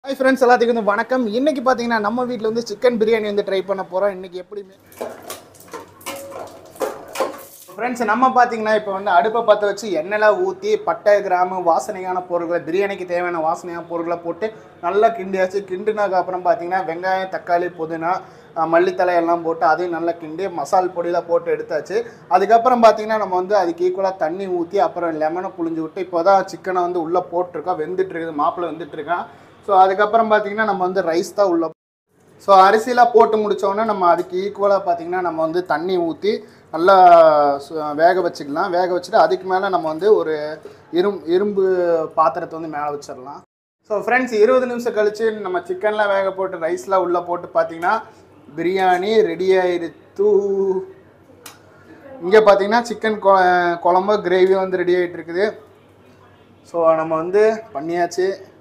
hi friends எல்லாத்துக்கும் வந்து வணக்கம் இன்னைக்கு பார்த்தீங்கன்னா நம்ம வீட்டில் வந்து சிக்கன் பிரியாணி வந்து ட்ரை பண்ண போகிறோம் இன்னைக்கு எப்படியுமே ஃப்ரெண்ட்ஸ் நம்ம பார்த்தீங்கன்னா இப்போ வந்து அடுப்பை பற்ற வச்சு எண்ணெய்லாம் ஊற்றி பட்டை கிராமு வாசனையான பொருட்களை பிரியாணிக்கு தேவையான வாசனையான பொருட்களை போட்டு நல்லா கிண்டியாச்சு கிண்டுனதுக்கு அப்புறம் பார்த்தீங்கன்னா வெங்காயம் தக்காளி புதினா அஹ், மல்லித்தழை எல்லாம் போட்டு அதையும் நல்லா கிண்டி மசால் பொடியெலாம் போட்டு எடுத்தாச்சு அதுக்கப்புறம் பார்த்தீங்கன்னா நம்ம வந்து அதுக்கு ஈக்குவலாக தண்ணி ஊற்றி அப்புறம் லெமனை புழிஞ்சு விட்டு இப்போ தான் சிக்கனை வந்து உள்ளே போட்டிருக்கோம் வெந்துட்டு இருக்குது மாப்பிள்ளை வெந்துட்டு இருக்கான் ஸோ அதுக்கப்புறம் பார்த்தீங்கன்னா நம்ம வந்து ரைஸ் தான் உள்ள ஸோ அரிசிலாம் போட்டு முடித்தோடனே நம்ம அதுக்கு ஈக்குவலாக பார்த்தீங்கன்னா நம்ம வந்து தண்ணி ஊற்றி நல்லா சு- வேக வச்சுக்கலாம் வேக வச்சுட்டு அதுக்கு மேலே நம்ம வந்து ஒரு இரும் இரும்பு பாத்திரத்தை வந்து மேலே வச்சிடலாம் ஸோ ஃப்ரெண்ட்ஸ் இருபது நிமிஷம் கழித்து நம்ம சிக்கன்லாம் வேக போட்டு ரைஸ்லாம் உள்ளே போட்டு பார்த்தீங்கன்னா பிரியாணி ரெடி ஆயிடுத்து இங்கே பார்த்தீங்கன்னா சிக்கன் குழம்பு கிரேவி வந்து ரெடி ஆகிட்டு இருக்குது ஸோ நம்ம வந்து பண்ணியாச்சு